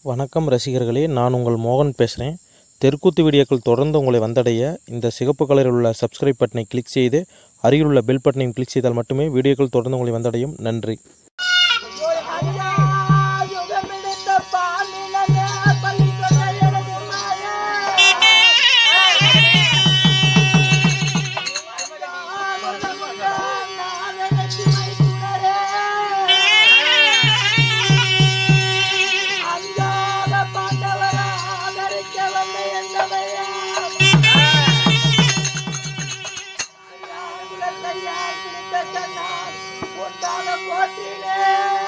வணக்கம் ரசிகர்களே நான் உங்கள் மோகன் பேசுகிறேன் தெற்குத்து வீடியோக்கள் தொடர்ந்து உங்களை வந்தடைய இந்த சிகப்பு கலரில் உள்ள சப்ஸ்கிரைப் பட்டனை கிளிக் செய்து அருகில் உள்ள பெல் பட்டனையும் கிளிக் செய்தால் மட்டுமே வீடியோக்கள் தொடர்ந்து உங்களை வந்தடையும் நன்றி ஐயா, யுகமெடுத்த பாலினமே பள்ளிக்கொண்ட எனது மாயே. முருக முருக நான் நினைச்சு மைத்துனரே. அஞ்சாத பாண்டவரை ஆதரிக்க வந்த என்னவையா. குலத்தையால் பிடித்த கண்ணால் உண்டான போற்றினே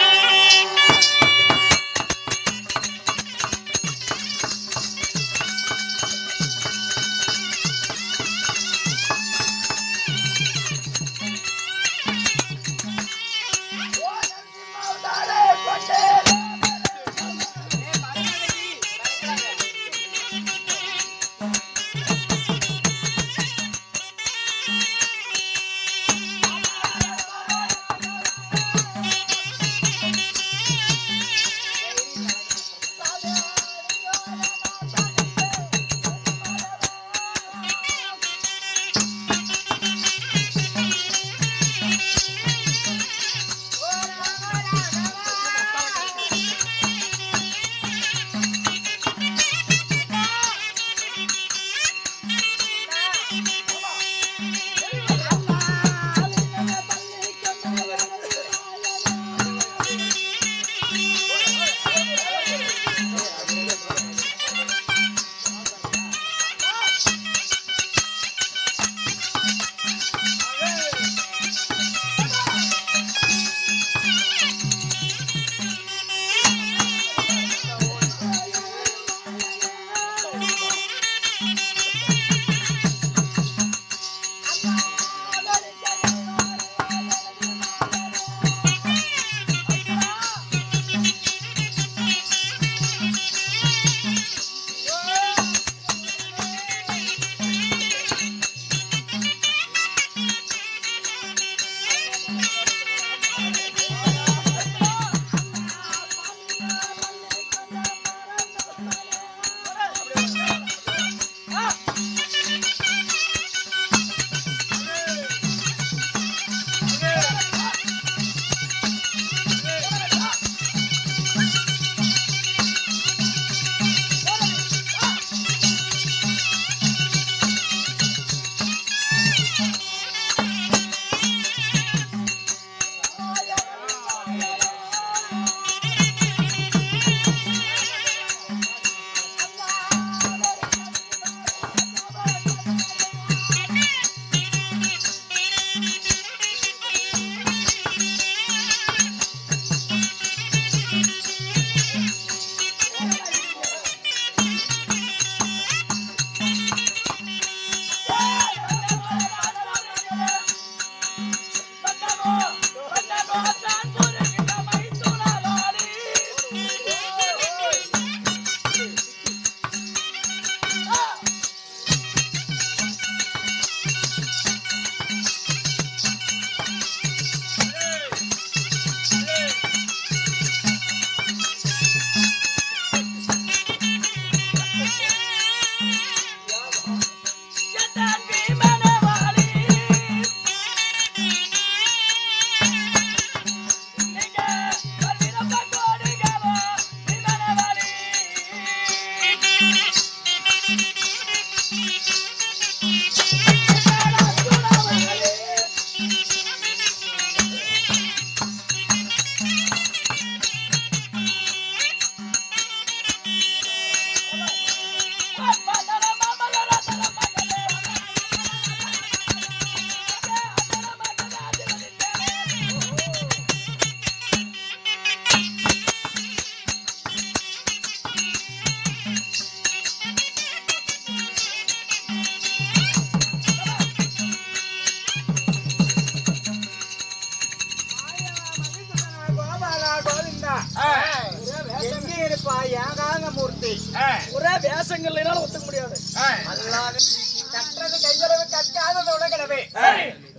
எங்க இருப்பா ஏகாங்க மூர்த்தி ஒரே வேஷங்கள் இல்லைனாலும் ஒத்துக்க முடியாது அல்லாஹ் கட்டுறது கையளவு கட்டாத உலகளவே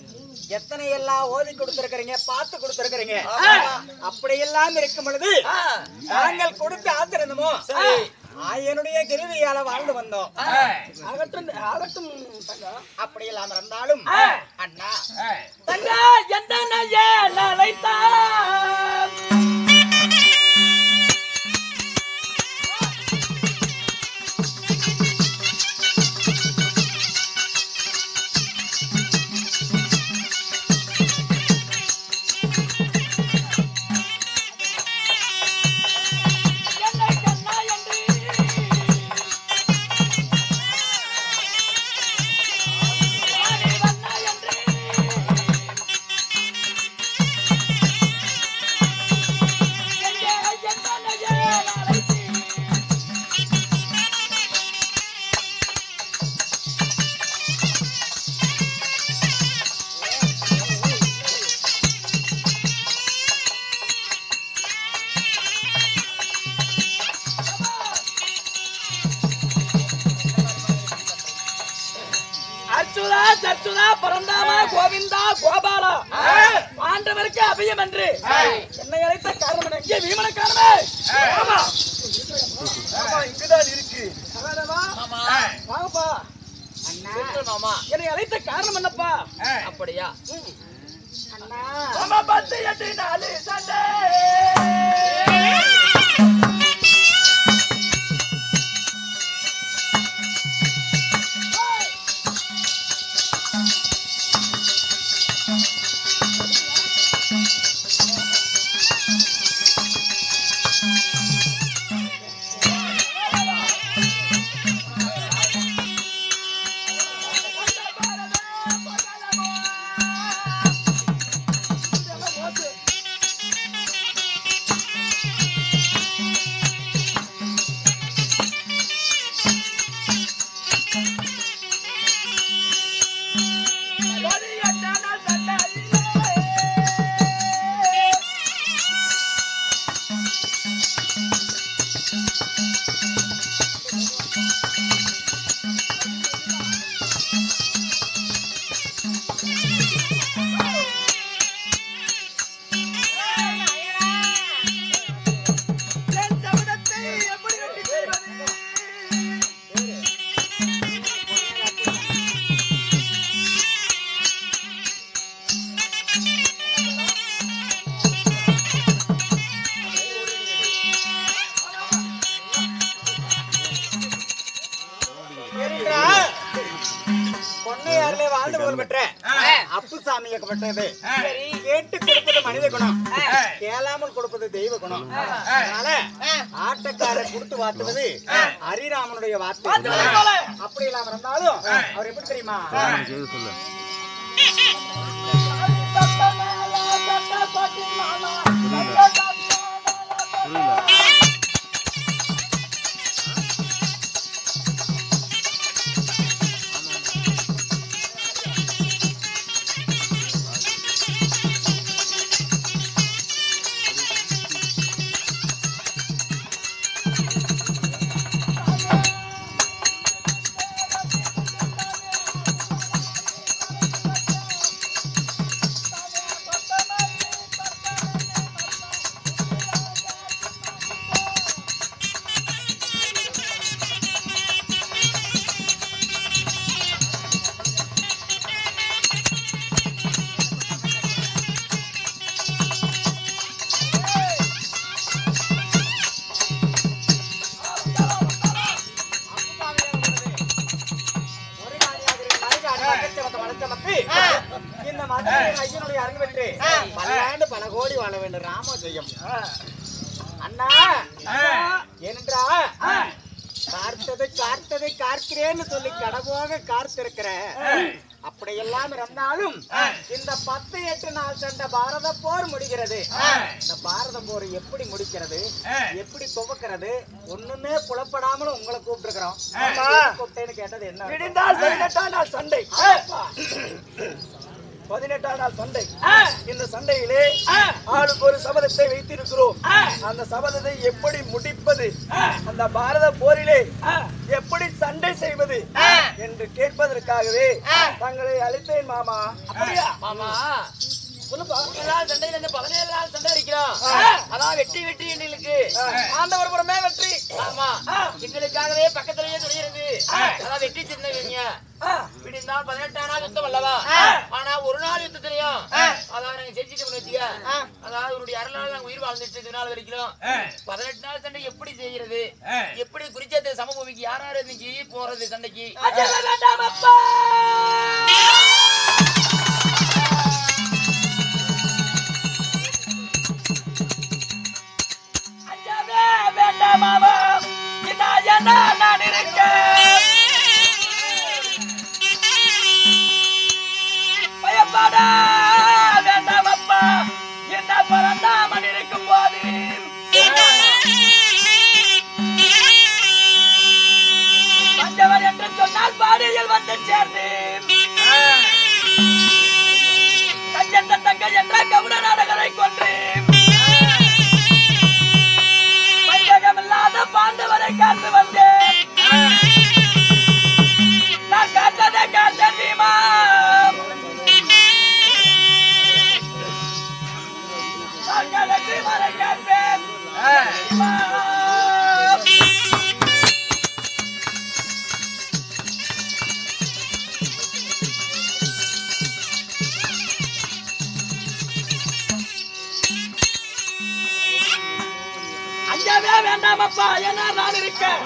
எத்தனை எல்லாம் ஓதி கொடுத்திருக்கிறீங்க பார்த்து கொடுத்திருக்கிறீங்க அப்படி எல்லாம் இருக்கும் பொழுது நாங்கள் கொடுத்து ஆத்திரந்தமோ ஆயனுடைய கிருவியால வாழ்ந்து வந்தோம் ஆகட்டும் ஆகட்டும் தங்கம். அப்படி எல்லாம் இருந்தாலும் அண்ணா தங்கா எந்த அழைத்தான் அர்ச்சுதா சர்ச்சுதா பரந்தாமா கோவிந்தா கோபாலா ஆண்டவருக்கு அபியம் என்று என்னை அழைத்த காரணம் எங்கே வீமன காரணமே ஆமா. இங்குதான் இருக்கு சகாதேவா, வாங்கப்பா மாமா என்னை அழைத்த காரணம் என்னப்பா அப்படியா அண்ணா மாமா பத்து எட்டு நாலு சண்டை பொன்னையாரிலே வாழ்ந்து புகழ் பெற்ற அப்புசாமி இயக்கப்பட்டது கேட்டு கொடுப்பது மனித குணம் கேளாமல் கொடுப்பது தெய்வ குணம் அதனால ஆட்டக்காரர் கொடுத்து வாட்டுவது ஹரிராமனுடைய வார்த்தை அப்படி இல்லாம இருந்தாலும் அவர் எப்படி தெரியுமா ஒரு காணியாக இருந்தாலும் காணி வக்கச்சவத்தை வளர்த்தமக்கு, இந்த மதுரையின் ஐயனுடைய அருள் பெற்று பல்லாண்டு பல கோடி வாழ வேண்டும் ராம ஜெயம் அண்ணா ஏனென்றா பார்த்தது காத்தது காக்கிறேன்னு சொல்லி கடவோக காத்திருக்கிற அப்படியெல்லாம் இருந்தாலும் இந்த பத்து எட்டு நாள் சண்டை பாரத போர் முடிகிறது இந்த பாரத போர் எப்படி முடிக்கிறது எப்படி துவக்கிறது ஒண்ணுமே புலப்படாமல் உங்களை கூப்பிட்டுருக்கிறோம் கூப்பிட்டேன்னு கேட்டது என்ன விடிந்தால் பதினெட்டாம் நாள் சண்டை ஆப்பா. பதினெட்டாம் நாள் சண்டை ஆ. இந்த சண்டையிலே ஆ. ஆளுக்கு ஒரு சபதத்தை வைத்திருக்கிறோம் ஆ. அந்த சபதத்தை எப்படி முடிப்பது ஆ. அந்த பாரத போரிலே ஆ. எப்படி சண்டை செய்வது ஆ. என்று கேட்பதற்காகவே ஆ. தங்களை அழைத்தேன் மாமா அப்படியா மாமா சொல்லுப்பா மூணு நாள் சண்டையில இருந்து பதினேழு நாள் சண்டை அடிக்கிறோம் அதான் வெற்றி வெற்றி எங்களுக்கு ஆண்டவர் புறமே வெற்றி ஆமா எங்களுக்காகவே பக்கத்திலேயே துணியிருந்து அதான் வெற்றி சின்னவீங்க இப்படி இருந்தாலும் பதினெட்டாம் நாள் யுத்தம் அல்லவா ஆனா ஒரு நாள் யுத்தத்திலையும் அதாவது நாங்க ஜெயிச்சுட்டு வச்சுக்க அதாவது உன்னுடைய அருளால் நாங்க உயிர் வாழ்ந்துட்டு இது நாள் வரைக்கும் பதினெட்டு நாள் சண்டை எப்படி செய்யறது எப்படி குறிச்சேத்த சமபூமிக்கு யார் யார் இன்னைக்கு போறது சண்டைக்கு அஜல வேண்டாம் அப்பா அஜமே வேண்டாம் மாமா இதா என்ன நான் இருக்கேன் பயப்பட வேண்டாம் அப்பா என்ன பிறந்தாமன் இருக்கும் போது வந்தவர் என்று சொன்னால் பாடியில் வந்து சேர்ந்தேன் கஞ்சத்த தங்க என்ற கவுன நாடகரை கொன்றேன் பஞ்சகமில்லாத பாண்டவரை காத்து வந்தேன் நான் காத்ததை காத்த தீமா நான் கடைசி வரை கேட்பேன் தீமா. அஞ்சவே வேண்டாம் அப்பா ஏன்னா நான் இருக்கேன்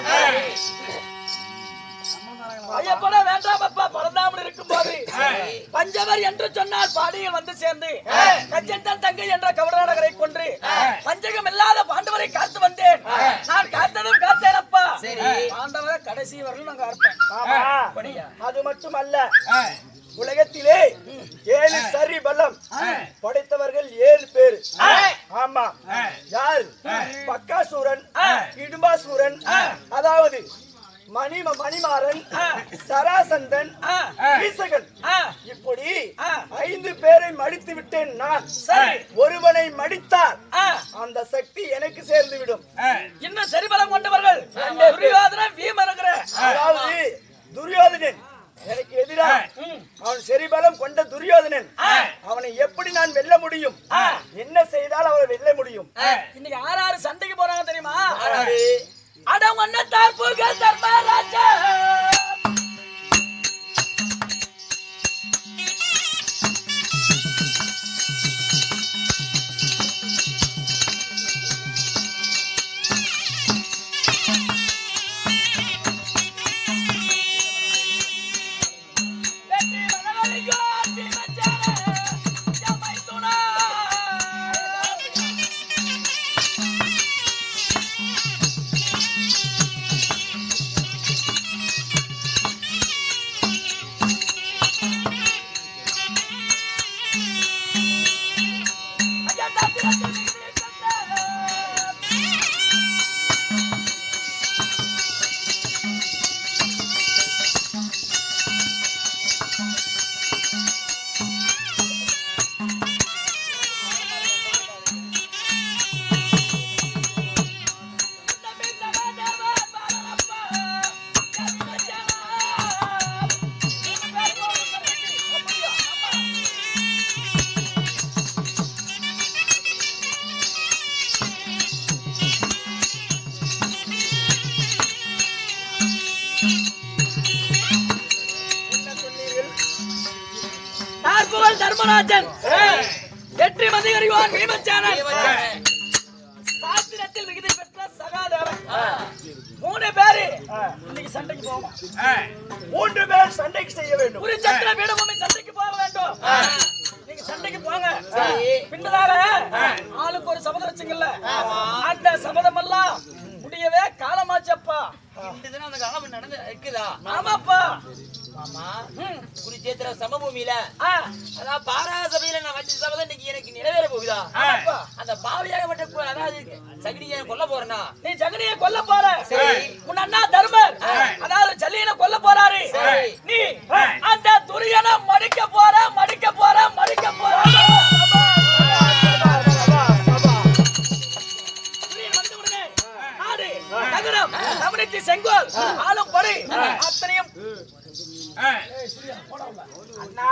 பயப்பட வேண்டாம் அப்பா பரந்தாமல் இருக்கும் போது பஞ்சவர் என்று சொன்னால் பாடியில் வந்து சேர்ந்து கஞ்சன் தங்கை என்ற கவடானகரை கொன்று பஞ்சகம் இல்லாத பாண்டவரை காத்து வந்தேன் நான் காத்ததும் காத்தேன் அப்பா பாண்டவரை கடைசி வரலும் நாங்க இருப்பேன் மாமா அப்படியா? அது மட்டுமல்ல உலகத்திலே ஏழு சரி பலம் படைத்தவர்கள் ஏழு பேர் ஆமா யார் பக்காசூரன் இடும்பாசூரன் அதாவது மணி மணிமாறன் சராசந்தன் ஈசகன் ஆ, இப்படி ஆ. ஐந்து பேரை மடித்து விட்டேன் நான் சரி. ஒருவனை மடித்தால் ஆ. அந்த சக்தி எனக்கு சேர்ந்து விடும் இன்னும் சரிபலம் கொண்டவர்கள் துரியோதனன் வீமனுங்கிற அதாவது துரியோதனன் எனக்கு எதிராக அவன் செரிபலம் கொண்ட துரியோதனன் அவனை எப்படி நான் வெல்ல முடியும் என்ன செய்தால் அவரை வெல்ல முடியும் இன்னைக்கு ஆறு ஆறு சண்டைக்கு போறாங்க தெரியுமா அடம் ஒன்ன தார்புகள் தர்மராஜா வெற்றி மனவழியோ தீமச்சாரே, எம்மை துணை. ஐயா, தம்பி, தம்பி, தம்பி. தம்பி, சகாதேவா, பாலனப்பா, கவிமச்சனா. அப்படியா? ஆமா. என்ன சொன்னீர்கள் நாற்புகழ் தர்மராஜன் வெற்றி மதிகரிவான் பீமச்சானன் சாஸ்திரத்தில் விகுதி பெற்ற சகாதேவன் மூணு பேரு இன்னைக்கு சண்டைக்கு போவோம் மூன்று பேர் சண்டைக்கு செய்ய வேண்டும் குருச்சத்திர பீடபூமி சண்டைக்கு போக வேண்டும் நீங்க சண்டைக்கு போங்க பின்னதாக ஆளுக்கு ஒரு சபதம் வச்சுங்கல்ல அந்த சபதம் எல்லாம் முடியவே காலமாச்சப்பா இந்த தினம் அந்த காலம் நடந்து இருக்குதா ஆமாப்பா ஆமா ம். குருச்சேத்திர சமபூமியில ஆ, அதான் பாரா சபையில நான் வச்ச சபதம் இன்னைக்கு எனக்கு நிறைவேற போகுதா ஆமாப்பா. அந்த பாவியாகப்பட்ட கு- அதாவது சகினியை கொல்ல போறேனா நீ ஜெகனிய கொல்ல போற சரி. உன் அண்ணா தர்மர் அதாவது ஜல்லியனை கொல்ல போறாரு சரி. நீ அந்த துரியனை மடிக்க போற மடிக்க போற வாகனம் கவனித்து செங்கோல் ஆளும் படை அத்தனையும் அண்ணா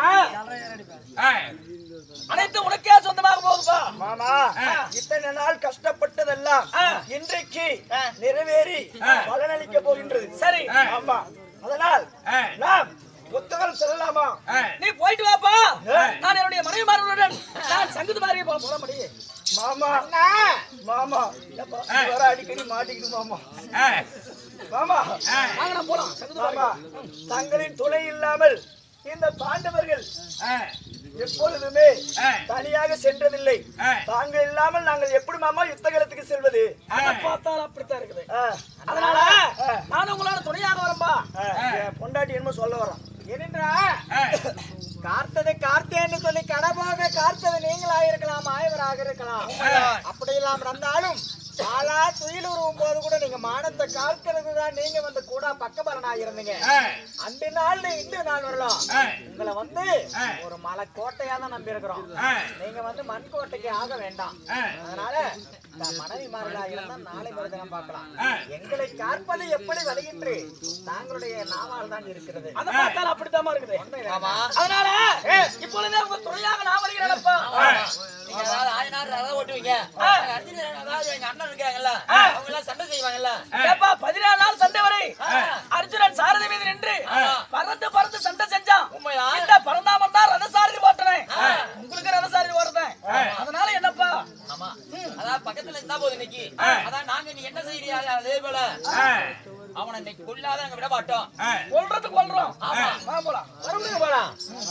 அனைத்து உனக்கே சொந்தமாக போகுதுப்பா மாமா இத்தனை நாள் கஷ்டப்பட்டதெல்லாம் இன்றைக்கு நிறைவேறி பலனளிக்க போகின்றது சரி ஆமா அதனால் நாம் புத்தகம் செல்லலாமா நீ போயிட்டு வாப்பா நான் என்னுடைய மனைவிமார்களுடன் நான் சங்குது மாதிரி போ போட முடியும் மாமா மாமா நீ வர அடிக்கடி மாட்டிக்கிட்டு மாமா மாமா வாங்க நான் போலாம் சங்குது மாமா தங்களின் துணை இல்லாமல் இந்த பாண்டவர்கள் எப்பொழுதுமே தனியாக சென்றதில்லை தாங்கள் இல்லாமல் நாங்கள் எப்படி மாமா யுத்தகலத்துக்கு செல்வது அதை பார்த்தால் அப்படித்தான் இருக்குது ஆ, அதனால நானும் உங்களோட துணையாக வரம்பா ஆ, என் பொண்டாட்டி என்னமோ சொல்ல வரோம் ஏனென்றா கார்த்ததை கார்த்தேன்னு சொல்லி கடமாக கார்த்தது நீங்களா இருக்கலாம் ஆயவராக இருக்கலாம் அப்படி இல்லாம இருந்தாலும் பாலா துயில் உருவும் போது கூட நீங்க மானத்தை காக்கிறது தான் நீங்க வந்து கூட பக்கபலனா இருந்தீங்க அண்டு நாள் இன்று நாள் வரலாம் உங்களை வந்து ஒரு மலை கோட்டையா தான் நம்பி இருக்கிறோம் நீங்க வந்து மண் கோட்டைக்கு ஆக வேண்டாம் அதனால இந்த மனைவி மாறலா இருந்தா நாளை மறுதினம் பார்க்கலாம் எங்களை காற்பது எப்படி வருகின்று தாங்களுடைய நாவால் தான் இருக்கிறது அதை பார்த்தால் அப்படித்தான் இருக்குது அதனால இப்பொழுதே உங்க துணையாக நான் வருகிறேன்ப்பா நீங்க அதாவது ஆயனார் ரதம் ஓட்டுவீங்க அர்ஜுனன் அதாவது எங்க அண்ணன் இருக்காங்கல்ல அவங்க எல்லாம் சண்டை செய்வாங்கல்ல ஏப்பா பதினேழு நாள் சண்டை வரை அர்ஜுனன் சாரதி மீது நின்று பறந்து பறந்து சண்டை செஞ்சான் உண்மையா? இந்த பறந்தாமன் தான் ரதசாரதி ஓட்டுனேன் உங்களுக்கு ரதசாரதி ஓடுறேன் அதனால என்னப்பா ஆமா அதாவது பக்கத்துல இருந்தா போதும் இன்னைக்கு அதான் நாங்க நீ என்ன செய்யறியா அதே போல அவனை இன்னைக்கு கொல்லாத நாங்க விட மாட்டோம் கொல்றது கொல்றோம் வா போலாம் மறுபடியும் போலாம்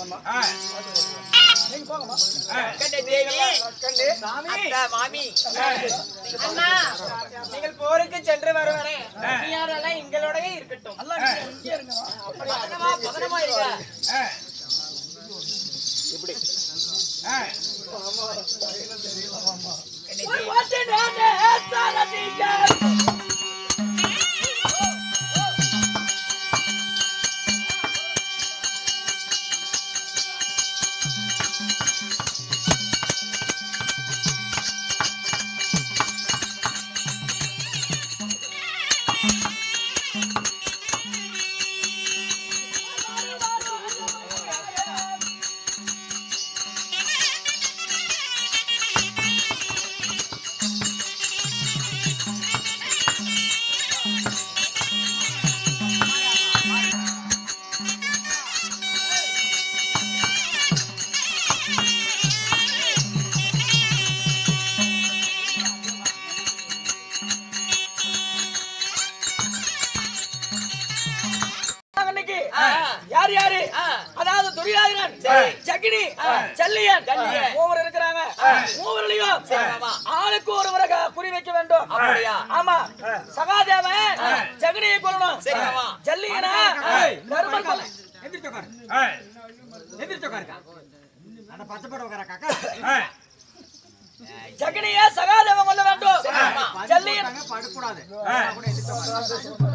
கண்டே தேவி கண்டு சாமி அத்தை, மாமி அண்ணா நீங்கள் போருக்கு சென்று வருவரே யாரெல்லாம் எங்களோடய இருக்கட்டும் எல்லாம் இங்கே- இங்கே இருங்க வா. பதனமா பதனமா இருங்க போய் வாட்டி நானே சாரதிங்க. அன்னைக்கு யார் யாரு அதாவது துரியாதனன் ஜகினி செல்லியன் மூவர் இருக்கிறாங்க மூவர்களையும் ஆமா. ஆளுக்கு ஒருவரை க- குறி வைக்க வேண்டும் அப்படியா? ஆமா சகாதேவன் ஜெகனியை கொல்லணும் சரி, ஆமா. ஜல்லியனா தர்மன் கொல்ல ஜெகனிய சகாதேவன் கொல்ல வேண்டும் ஜல்லியன் படக்கூடாது